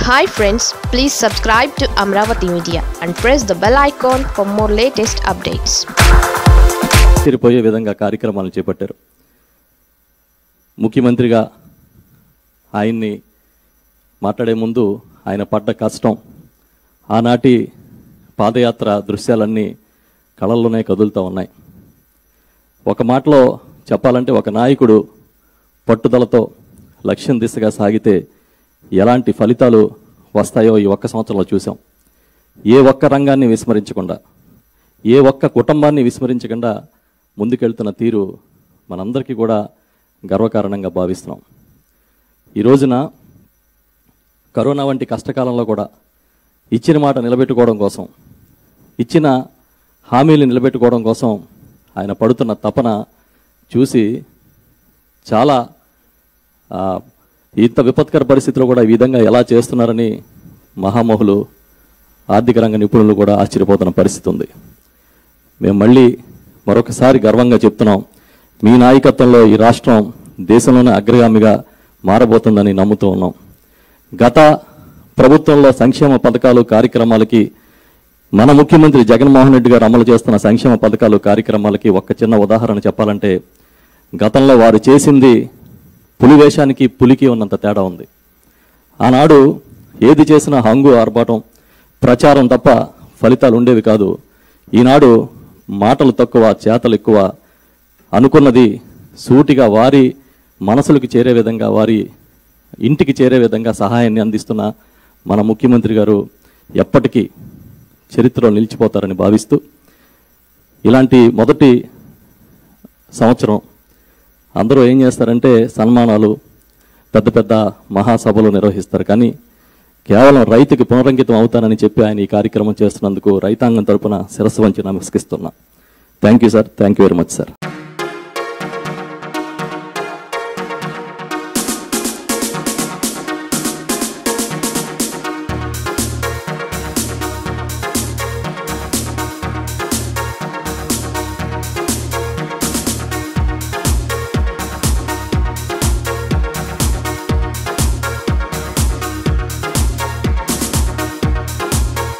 hi friends please subscribe to Amaravati media and press the bell icon for more latest updates తిరిపోయే విధంగా కార్యక్రమాలను చేపట్టారు ముఖ్యమంత్రిగా ఆయన్ని మాట్లాడే ముందు ఆయన పడ్డ కష్టం ఆనాటి పాదయాత్ర దృశ్యాలన్నీ కళల్లోనే కదులుతూ ఉన్నాయి ఒక మాటలో చెప్పాలంటే ఒక నాయకుడు పట్టుదలతో లక్ష్యం దిశగా సాగితే ఎలాంటి ఫలితాలు వస్తాయో ఈ ఒక్క సంవత్సరంలో చూసాం ఏ ఒక్క రంగాన్ని విస్మరించకుండా ఏ ఒక్క కుటుంబాన్ని విస్మరించకుండా ముందుకెళ్తున్న తీరు మనందరికీ కూడా గర్వకారణంగా భావిస్తున్నాం ఈ రోజున కరోనా వంటి కష్టకాలంలో కూడా ఇచ్చిన మాట నిలబెట్టుకోవడం కోసం ఇచ్చిన హామీలు నిలబెట్టుకోవడం కోసం ఆయన పడుతున్న తపన చూసి చాలా ఆ, ఇంత విపత్కర పరిస్థితిలో కూడా ఈ విధంగా ఎలా చేస్తున్నారని మహామహులు ఆర్థిక రంగ నిపుణులు కూడా ఆశ్చర్యపోతున్న పరిస్థితి ఉంది మేము మళ్ళీ మరొకసారి గర్వంగా చెప్తున్నాం మీ నాయకత్వంలో ఈ రాష్ట్రం దేశంలోనే అగ్రగామిగా మారబోతుందని నమ్ముతూ ఉన్నాం గత ప్రభుత్వంలో సంక్షేమ పథకాలు కార్యక్రమాలకి మన ముఖ్యమంత్రి జగన్మోహన్ రెడ్డి గారు అమలు చేస్తున్న సంక్షేమ పథకాలు కార్యక్రమాలకి ఒక్క చిన్న ఉదాహరణ చెప్పాలంటే గతంలో వారు చేసింది పులి వేషానికి పులికి ఉన్నంత తేడా ఉంది ఆనాడు ఏది చేసినా హంగు ఆర్భాటం ప్రచారం తప్ప ఫలితాలు ఉండేవి కాదు ఈనాడు మాటలు తక్కువ చేతలు ఎక్కువ అనుకున్నది సూటిగా వారి మనసులకు చేరే విధంగా వారి ఇంటికి చేరే విధంగా సహాయాన్ని అందిస్తున్న మన ముఖ్యమంత్రి గారు ఎప్పటికీ చరిత్రలో నిలిచిపోతారని భావిస్తూ ఇలాంటి మొదటి సంవత్సరం అందరూ ఏం చేస్తారంటే సన్మానాలు పెద్ద పెద్ద మహాసభలు నిర్వహిస్తారు కానీ కేవలం రైతుకి పునరంకితం అవుతానని చెప్పి ఆయన ఈ కార్యక్రమం చేస్తున్నందుకు రైతాంగం తరపున శిరస్సు వంచి నమస్కరిస్తున్నా thank you sir thank you very much sir